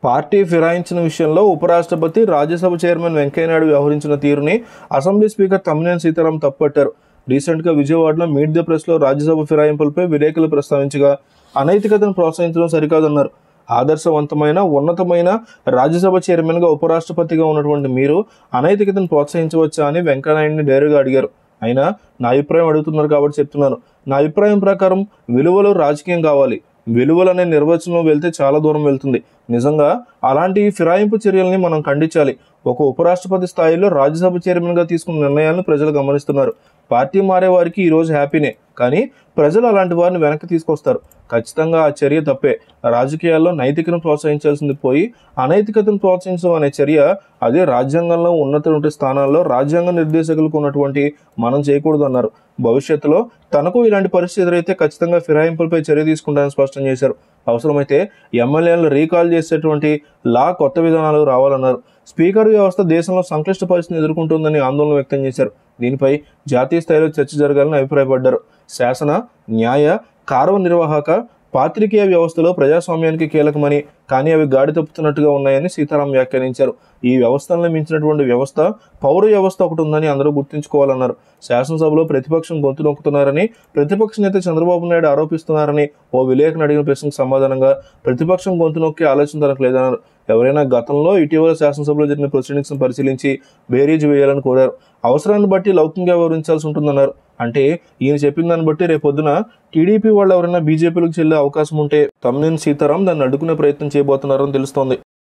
party ఫిరాయించిన విషయంలో ఉపరాష్ట్రపతి Rajya Sabha chairman Venkaiah Naidu వ్యవహరించిన తీరుని అసెంబ్లీ స్పీకర్ తమ్మినేని సీతారాం తప్పట్టారు రీసెంట్గా విజయవాడలో మీట్ ద ప్రెస్లో రాజ్యసభ ఫిరాయింపులపై విలేకరులు ప్రస్తావించగా అనైతికతను ప్రోత్సహించడం సరికాదన్నారు ఆదర్శవంతమైన ఉన్నతమైన రాజ్యసభ చైర్మన్గా ఉపరాష్ట్రపతిగా ఉన్నటువంటి మీరు అనైతికతను ప్రోత్సహించవచ్చా అని వెంకయ్యనాయుడిని డైరెక్ట్గా అడిగారు అయినా నా అభిప్రాయం అడుగుతున్నారు కాబట్టి చెప్తున్నాను నా అభిప్రాయం ప్రకారం విలువలు రాజకీయం కావాలి విలువలు అనే నిర్వచనం వెళ్తే చాలా దూరం వెళ్తుంది నిజంగా అలాంటి ఫిరాయింపు చర్యల్ని మనం ఖండించాలి ఒక ఉపరాష్ట్రపతి స్థాయిలో రాజ్యసభ చైర్మన్గా తీసుకున్న నిర్ణయాలను ప్రజలు గమనిస్తున్నారు పార్టీ మారే వారికి ఈ రోజు హ్యాపీనే కానీ ప్రజలు అలాంటి వారిని వెనక్కి తీసుకొస్తారు ఖచ్చితంగా ఆ చర్య తప్పే రాజకీయాల్లో నైతికను ప్రోత్సహించాల్సింది పోయి అనైతికతను ప్రోత్సహించడం అనే చర్య అదే రాజ్యాంగంలో ఉన్నటువంటి స్థానాల్లో రాజ్యాంగ నిర్దేశకులకు ఉన్నటువంటి మనం చేయకూడదు అన్నారు భవిష్యత్తులో తనకు ఇలాంటి పరిస్థితి ఎదురైతే ఖచ్చితంగా ఫిరాయింపులపై చర్య తీసుకుంటారని స్పష్టం చేశారు అవసరమైతే ఎమ్మెల్యేలను రీకాల్ చేసేటువంటి లా కొత్త విధానాలు రావాలన్నారు స్పీకర్ వ్యవస్థ దేశంలో సంక్లిష్ట పరిస్థితిని ఎదుర్కొంటుందని ఆందోళన వ్యక్తం చేశారు దీనిపై జాతీయ స్థాయిలో చర్చ జరగాలని అభిప్రాయపడ్డారు శాసన న్యాయ కార్యనిర్వాహక పాత్రికేయ వ్యవస్థలో ప్రజాస్వామ్యానికి కీలకమని కానీ అవి గాడి తప్పుతున్నట్టుగా ఉన్నాయని సీతారాం వ్యాఖ్యానించారు ఈ వ్యవస్థలను మించినటువంటి వ్యవస్థ పౌర వ్యవస్థ ఒకటి ఉందని అందరూ గుర్తుంచుకోవాలన్నారు శాసనసభలో ప్రతిపక్షం గొంతు నొక్కుతున్నారని ప్రతిపక్ష నేత చంద్రబాబు నాయుడు ఆరోపిస్తున్నారని ఓ విలేకరుని అడిగిన ప్రశ్నకు సమాధానంగా ప్రతిపక్షం గొంతు నొక్కి ఆలోచన తనకు లేదన్నారు ఎవరైనా గతంలో ఇటీవల శాసనసభలో జరిగిన ప్రొసీడింగ్స్ పరిశీలించి బేరీజ్ వేయాలని కోరారు అవసరాన్ని బట్టి లౌకికంగా వివరించాల్సి ఉంటుందన్నారు అంటే ఈయన చెప్పిన దాన్ని బట్టి రేపొద్దున టీడీపీ వాళ్ళు ఎవరైనా బీజేపీలకు చెల్లే అవకాశం ఉంటే తమ్మినేని సీతారాం దాన్ని అడ్డుకునే ప్రయత్నం చేయబోతున్నారని తెలుస్తోంది